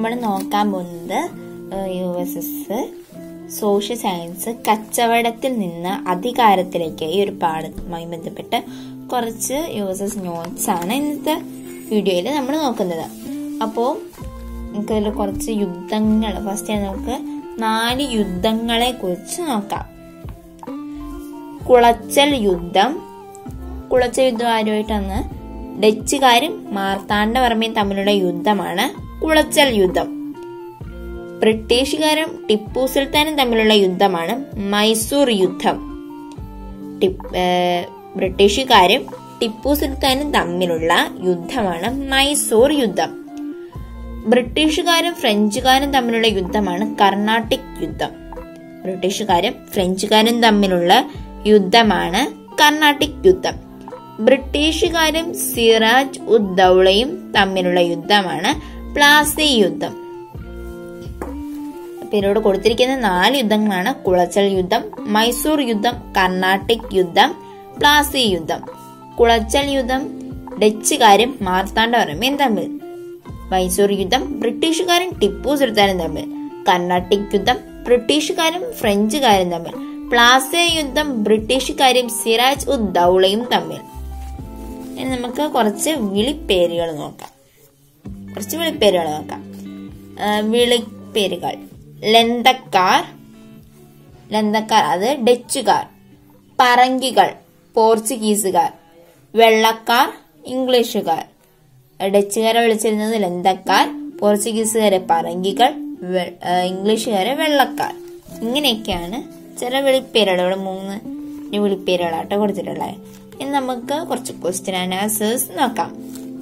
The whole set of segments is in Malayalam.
നമ്മൾ നോക്കാൻ പോകുന്നത് U S S social science കച്ചവടത്തിൽ നിന്ന് അധികാരത്തിലേക്ക് ഈ ഒരു പാഠവുമായി ബന്ധപ്പെട്ട് കുറച്ച് യു എസ് എസ് നോട്ട്സ് ആണ് ഇന്നത്തെ വീഡിയോയിൽ നമ്മൾ നോക്കുന്നത് അപ്പോൾ നമുക്കതിൽ കുറച്ച് യുദ്ധങ്ങൾ ഫസ്റ്റ് നമുക്ക് നാല് യുദ്ധങ്ങളെ കുറിച്ച് നോക്കാം കുളച്ചൽ യുദ്ധം കുളച്ചൽ യുദ്ധം ആരുമായിട്ടാണ് ഡച്ചുകാരും മാർത്താണ്ഡവർമ്മയും തമ്മിലുള്ള യുദ്ധമാണ് കുളച്ചൽ യുദ്ധം ബ്രിട്ടീഷുകാരും ടിപ്പു സുൽത്താനും തമ്മിലുള്ള യുദ്ധമാണ് മൈസൂർ യുദ്ധം ബ്രിട്ടീഷുകാരും ടിപ്പു സുൽത്താനും തമ്മിലുള്ള യുദ്ധമാണ് മൈസൂർ യുദ്ധം ബ്രിട്ടീഷുകാരും ഫ്രഞ്ചുകാരും തമ്മിലുള്ള യുദ്ധമാണ് കർണാട്ടിക് യുദ്ധം ബ്രിട്ടീഷുകാരും ഫ്രഞ്ചുകാരും തമ്മിലുള്ള യുദ്ധമാണ് കർണാട്ടിക് യുദ്ധം ബ്രിട്ടീഷുകാരും സിറാജ് ഉദ് ദൗളയും തമ്മിലുള്ള യുദ്ധമാണ് പ്ലാസി യുദ്ധം പേരോട് കൊടുത്തിരിക്കുന്ന നാല് യുദ്ധങ്ങളാണ് കുളച്ചൽ യുദ്ധം മൈസൂർ യുദ്ധം കർണാട്ടിക് യുദ്ധം പ്ലാസി യുദ്ധം കുളച്ചൽ യുദ്ധം ഡച്ചുകാരും മാർത്താണ്ഡവർമ്മയും തമ്മിൽ മൈസൂർ യുദ്ധം ബ്രിട്ടീഷുകാരും ടിപ്പു സുൽത്താനും തമ്മിൽ കർണാട്ടിക് യുദ്ധം ബ്രിട്ടീഷുകാരും ഫ്രഞ്ചുകാരും തമ്മിൽ പ്ലാസെ യുദ്ധം ബ്രിട്ടീഷുകാരും സിറാജ് ഉദ് ദൗളയും തമ്മിൽ ഇനി നമുക്ക് കുറച്ച് വിളിപ്പേരുകൾ നോക്കാം കുറച്ച് വിളിപ്പേരുകൾ നോക്കാം വിളിപ്പേരുകൾ ലന്തക്കാർ ലന്തക്കാർ അത് ഡച്ചുകാർ പറങ്കികൾ പോർച്ചുഗീസുകാർ വെള്ളക്കാർ ഇംഗ്ലീഷുകാർ ഡച്ചുകാരെ വിളിച്ചിരുന്നത് ലന്തക്കാർ പോർച്ചുഗീസുകാരെ പറങ്കികൾ ഇംഗ്ലീഷുകാരെ വെള്ളക്കാർ ഇങ്ങനെയൊക്കെയാണ് ചില വിളിപ്പേരുകൾ ഇവിടെ മൂന്ന് വിളിപ്പേരുകളാട്ടോ കൊടുത്തിട്ടുള്ളത് ഇനി നമുക്ക് കുറച്ച് ക്വസ്റ്റ്യൻ ആൻസേഴ്സ് നോക്കാം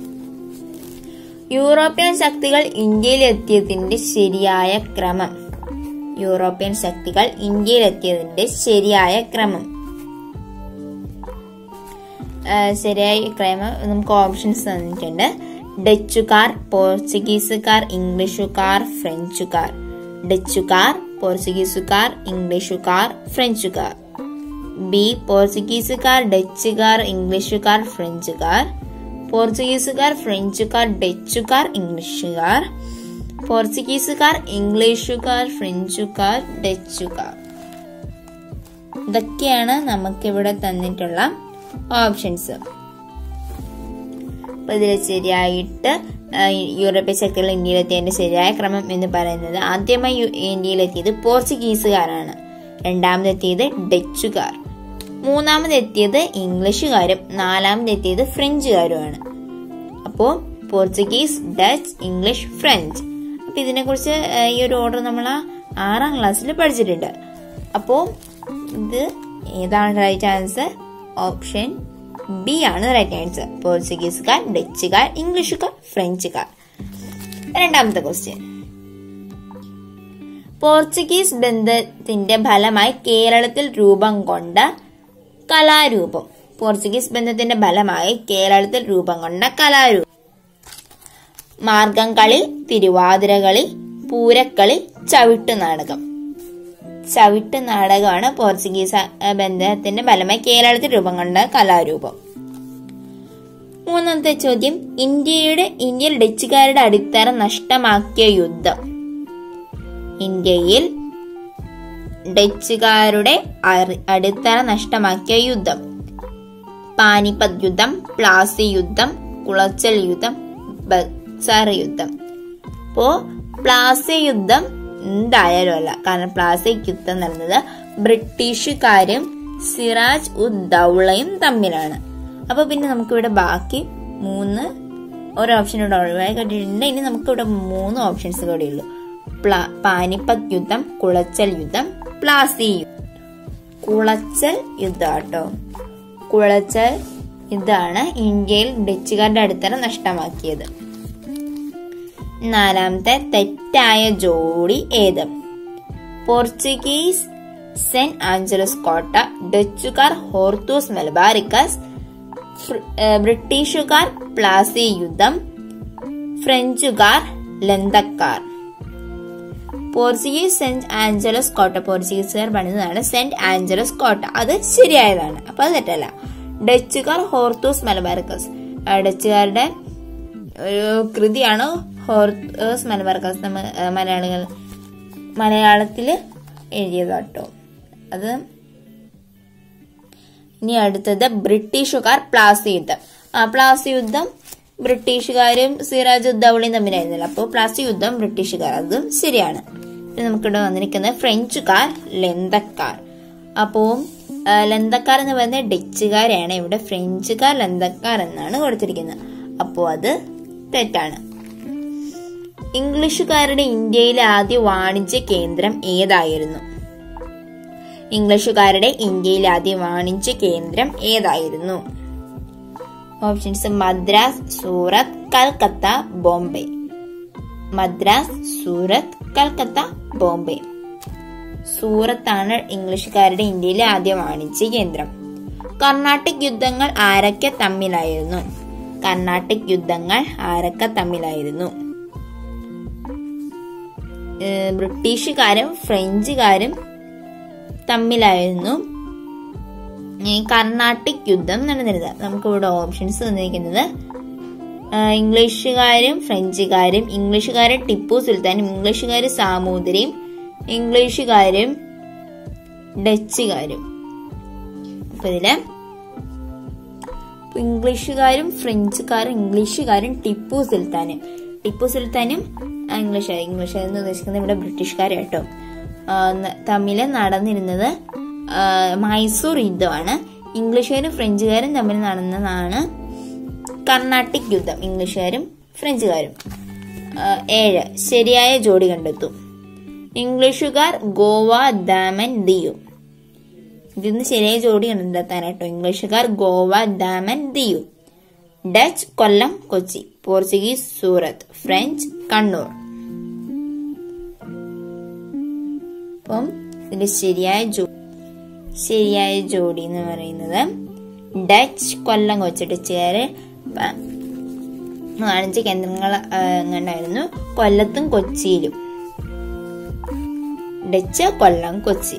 യൂറോപ്യൻ ശക്തികൾ ഇന്ത്യയിലെത്തിയതിന്റെ ശരിയായ ക്രമം യൂറോപ്യൻ ശക്തികൾ ഇന്ത്യയിലെത്തിയതിന്റെ ശരിയായ ക്രമം ശരിയായ ക്രമം നമുക്ക് ഓപ്ഷൻസ് തന്നിട്ടുണ്ട് ഡച്ചുകാർ പോർച്ചുഗീസുകാർ ഇംഗ്ലീഷുകാർ ഫ്രഞ്ചുകാർ ഡച്ചുകാർ പോർച്ചുഗീസുകാർ ഇംഗ്ലീഷുകാർ ഫ്രഞ്ചുകാർ ബി പോർച്ചുഗീസുകാർ ഡച്ചുകാർ ഇംഗ്ലീഷുകാർ ഫ്രഞ്ചുകാർ പോർച്ചുഗീസുകാർ ഫ്രഞ്ചുകാർ ഡച്ചുകാർ ഇംഗ്ലീഷുകാർ പോർച്ചുഗീസുകാർ ഇംഗ്ലീഷുകാർ ഫ്രഞ്ചുകാർ ഡച്ചുകാർ ഇതൊക്കെയാണ് നമുക്കിവിടെ തന്നിട്ടുള്ള ഓപ്ഷൻസ് അപ്പൊ ഇതിൽ ശരിയായിട്ട് യൂറോപ്യൻ ശക്തികൾ ഇന്ത്യയിലെത്തിയതിന്റെ ശരിയായ ക്രമം എന്ന് പറയുന്നത് ആദ്യമായി ഇന്ത്യയിലെത്തിയത് പോർച്ചുഗീസുകാരാണ് രണ്ടാമതെത്തിയത് ഡച്ചുകാർ മൂന്നാമതെത്തിയത് ഇംഗ്ലീഷുകാരും നാലാമതെത്തിയത് ഫ്രഞ്ചുകാരുമാണ് അപ്പോൾ പോർച്ചുഗീസ് ഡച്ച് ഇംഗ്ലീഷ് ഫ്രഞ്ച് അപ്പൊ ഇതിനെക്കുറിച്ച് ഈ ഒരു ഓർഡർ നമ്മൾ ആറാം ക്ലാസ്സിൽ പഠിച്ചിട്ടുണ്ട് അപ്പോൾ ഇത് ഏതാണ് റൈറ്റ് ആൻസർ ഓപ്ഷൻ ബി ആണ് റൈറ്റ് ആൻസർ പോർച്ചുഗീസുകാർ ഡച്ചുകാർ ഇംഗ്ലീഷുകാർ ഫ്രഞ്ചുകാർ രണ്ടാമത്തെ ക്വസ്റ്റ്യൻ പോർച്ചുഗീസ് ബന്ധത്തിന്റെ ഫലമായി കേരളത്തിൽ രൂപം കൊണ്ട കലാരൂപം പോർച്ചുഗീസ് ബന്ധത്തിന്റെ ഫലമായി കേരളത്തിൽ രൂപം കൊണ്ട കലാരൂപം മാർഗംകളി തിരുവാതിരകളി പൂരക്കളി ചവിട്ട് നാടകം ചവിട്ട് നാടകമാണ് പോർച്ചുഗീസ് ബന്ധത്തിന്റെ ഫലമായി കേരളത്തിൽ രൂപം കൊണ്ട കലാരൂപം മൂന്നാമത്തെ ചോദ്യം ഇന്ത്യയുടെ ഇന്ത്യയിൽ ഡച്ചുകാരുടെ അടിത്തറ നഷ്ടമാക്കിയ യുദ്ധം ഇന്ത്യയിൽ ഡച്ചുകാരുടെ അടിത്തറ നഷ്ടമാക്കിയ യുദ്ധം പാനിപ്പത് യുദ്ധം പ്ലാസി യുദ്ധം കുളച്ചൽ യുദ്ധം ബക്സാർ യുദ്ധം അപ്പോ പ്ലാസി യുദ്ധം എന്തായാലും അല്ല കാരണം പ്ലാസിക് യുദ്ധം നടന്നത് ബ്രിട്ടീഷുകാരും സിറാജ് ഉദ് ദൗളയും തമ്മിലാണ് അപ്പൊ പിന്നെ നമുക്കിവിടെ ബാക്കി മൂന്ന് ഒരു ഓപ്ഷൻ ഇവിടെ ഒഴിവായി കിട്ടിയിട്ടുണ്ട് ഇനി നമുക്കിവിടെ മൂന്ന് ഓപ്ഷൻസ് കൂടെ ഉള്ളൂ പാനിപ്പത് യുദ്ധം കുളച്ചൽ യുദ്ധം പ്ലാസി യുദ്ധം കുളച്ചൽ യുദ്ധം കേട്ടോ കുളച്ചൽ യുദ്ധമാണ് ഇന്ത്യയിൽ ഡച്ചുകാരുടെ അടിത്തറ നഷ്ടമാക്കിയത് നാലാമത്തെ തെറ്റായ ജോഡി ഏത് പോർച്ചുഗീസ് സെന്റ് ആഞ്ചലസ് കോട്ട ഡച്ചുകാർ ഹോർത്തൂസ് മെലബാറിക്കസ് ബ്രിട്ടീഷുകാർ പ്ലാസി യുദ്ധം ഫ്രഞ്ചുകാർ ലന്തക്കാർ പോർച്ചുഗീസ് സെന്റ് ആഞ്ചലസ് കോട്ട പോർച്ചുഗീസുകാർ പണിതതാണ് സെന്റ് ആഞ്ചലസ് കോട്ട അത് ശരിയായതാണ് അപ്പൊ അത് തെറ്റല്ല ഡച്ചുകാർ ഹോർത്തൂസ് മലബാർക്കസ് ഡച്ചുകാരുടെ ഒരു കൃതിയാണ് ഹോർസ് മലബാർക്കാസ് നമ്മ ആ, മലയാളികൾ മലയാളത്തിൽ എഴുതിയതാട്ടോ അത് ഇനി അടുത്തത് ബ്രിട്ടീഷുകാർ പ്ലാസി യുദ്ധം ആ പ്ലാസി യുദ്ധം ബ്രിട്ടീഷുകാരും സിറാജ് ഉദ്ദൗളിയും തമ്മിലായിരുന്നല്ലോ അപ്പോൾ പ്ലാസി യുദ്ധം ബ്രിട്ടീഷുകാർ അതും ശരിയാണ് പിന്നെ നമുക്കിവിടെ വന്നിരിക്കുന്നത് ഫ്രഞ്ചുകാർ ലന്തക്കാർ അപ്പോൾ ആ, ലന്തക്കാർ എന്ന് പറയുന്നത് ഡച്ചുകാരാണ് ഇവിടെ ഫ്രഞ്ചുകാർ ലന്തക്കാർ എന്നാണ് കൊടുത്തിരിക്കുന്നത് അപ്പോൾ അത് തെറ്റാണ് ഇംഗ്ലീഷുകാരുടെ ഇന്ത്യയിലെ ആദ്യ വാണിജ്യ കേന്ദ്രം ഏതായിരുന്നു ഇംഗ്ലീഷുകാരുടെ ഇന്ത്യയിലെ ആദ്യ വാണിജ്യ കേന്ദ്രം ഏതായിരുന്നു ഓപ്ഷൻസ് മദ്രാസ് സൂറത്ത് കൽക്കത്ത ബോംബെ മദ്രാസ് സൂറത്ത് കൽക്കത്ത ബോംബെ സൂറത്താണ് ഇംഗ്ലീഷുകാരുടെ ഇന്ത്യയിലെ ആദ്യ വാണിജ്യ കേന്ദ്രം കർണാട്ടിക് യുദ്ധങ്ങൾ ആരൊക്കെ തമ്മിലായിരുന്നു കർണാട്ടിക് യുദ്ധങ്ങൾ ആരൊക്കെ തമ്മിലായിരുന്നു ഏഹ് ബ്രിട്ടീഷുകാരും ഫ്രഞ്ചുകാരും തമ്മിലായിരുന്നു ഈ കർണാട്ടിക് യുദ്ധം നടന്നിരുന്നത് നമുക്ക് ഇവിടെ ഓപ്ഷൻസ് തന്നിരിക്കുന്നത് ആ, ഇംഗ്ലീഷുകാരും ഫ്രഞ്ചുകാരും ഇംഗ്ലീഷുകാരും ടിപ്പു സുൽത്താനും ഇംഗ്ലീഷുകാരും സാമൂതിരിയും ഇംഗ്ലീഷുകാരും ഡച്ചുകാരും അപ്പൊ ഇതില് ഇംഗ്ലീഷുകാരും ഫ്രഞ്ചുകാരും ഇംഗ്ലീഷുകാരും ടിപ്പു സുൽത്താനും ടിപ്പു സുൽത്താനും ആ, ഇംഗ്ലീഷുകാർ ഇംഗ്ലീഷുകാർ എന്ന് ഉദ്ദേശിക്കുന്നത് ഇവിടെ ബ്രിട്ടീഷുകാർ കേട്ടോ ആ, ന- തമ്മില് നടന്നിരുന്നത് ആ, മൈസൂർ യുദ്ധമാണ് ഇംഗ്ലീഷുകാരും ഫ്രഞ്ചുകാരും തമ്മിൽ നടന്നതാണ് കർണാട്ടിക് യുദ്ധം ഇംഗ്ലീഷുകാരും ഫ്രഞ്ചുകാരും ആ, ഏഴ് ശരിയായ ജോഡി കണ്ടെത്തും ഇംഗ്ലീഷുകാർ ഗോവ ദാമൻ ദിയു ഇതിന്ന് ശരിയായ ജോഡി കണ്ടെത്താനാട്ടോ ഇംഗ്ലീഷുകാർ Goa Daman Diu Dutch Kollam Kochi Portuguese Surat French Kannur അപ്പം ഇതിന്റെ ശരിയായ ജോ ശരിയായ ജോഡി എന്ന് പറയുന്നത് ഡച്ച് കൊല്ലം കൊച്ചി ഡച്ചുകാര് പ- വാണിജ്യ കേന്ദ്രങ്ങൾ എങ്ങനെയായിരുന്നു കൊല്ലത്തും കൊച്ചിയിലും ഡച്ച് കൊല്ലം കൊച്ചി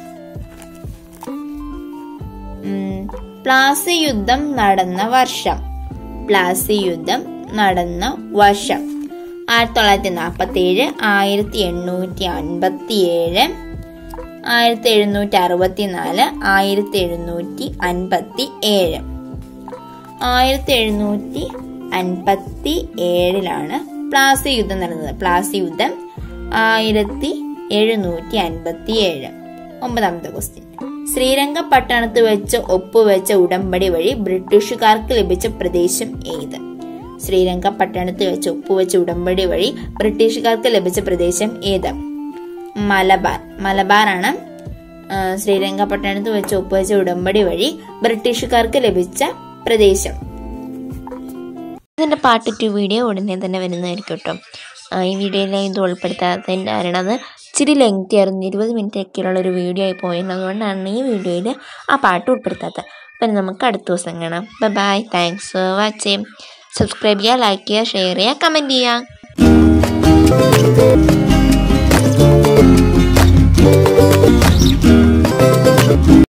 ഉം, പ്ലാസി യുദ്ധം നടന്ന വർഷം പ്ലാസി യുദ്ധം നടന്ന വർഷം ആയിരത്തി തൊള്ളായിരത്തി നാൽപ്പത്തി ഏഴ് ആയിരത്തി എണ്ണൂറ്റി അൻപത്തി ഏഴ് ആയിരത്തി എഴുന്നൂറ്റി അറുപത്തി നാല് ആയിരത്തി എഴുന്നൂറ്റി അൻപത്തി ഏഴ് ആയിരത്തി എഴുന്നൂറ്റി അൻപത്തി ഏഴിലാണ് പ്ലാസി യുദ്ധം നടന്നത് പ്ലാസി യുദ്ധം ആയിരത്തി എഴുന്നൂറ്റി അൻപത്തി ഏഴ് ഒമ്പതാമത്തെ ക്വസ്റ്റ്യൻ ശ്രീരംഗപട്ടണത്ത് വെച്ച് ഒപ്പുവെച്ച ഉടമ്പടി വഴി ബ്രിട്ടീഷുകാർക്ക് ലഭിച്ച പ്രദേശം ഏത് ശ്രീരംഗപട്ടണത്ത് വെച്ച് ഒപ്പുവെച്ച ഉടമ്പടി വഴി ബ്രിട്ടീഷുകാർക്ക് ലഭിച്ച പ്രദേശം ഏത് മലബാർ മലബാറാണ് ആ, ശ്രീരംഗപട്ടണത്ത് വെച്ച് ഒപ്പുവെച്ച ഉടമ്പടി വഴി ബ്രിട്ടീഷുകാർക്ക് ലഭിച്ച പ്രദേശം ഇതിന്റെ പാർട്ട് ടു വീഡിയോ ഉടനെ തന്നെ വരുന്നതായിരിക്കും കേട്ടോ ആ, ഈ വീഡിയോയിൽ ഇത് ഉൾപ്പെടുത്താത്തതിൻ്റെ കാരണം അത് ഇച്ചിരി ലെങ്തി ആയിരുന്നു ഇരുപത് മിനിറ്റ് ഒക്കെയുള്ള ഒരു വീഡിയോ ആയി പോയത് അതുകൊണ്ടാണ് ഈ വീഡിയോയിൽ ആ പാട്ട് ഉൾപ്പെടുത്താത്തത് അപ്പം നമുക്ക് അടുത്ത ദിവസം കാണാം bye thanks for watching subscribe ചെയ്യുക ലൈക്ക് ചെയ്യുക ഷെയർ ചെയ്യുക കമൻറ്റ് ചെയ്യുക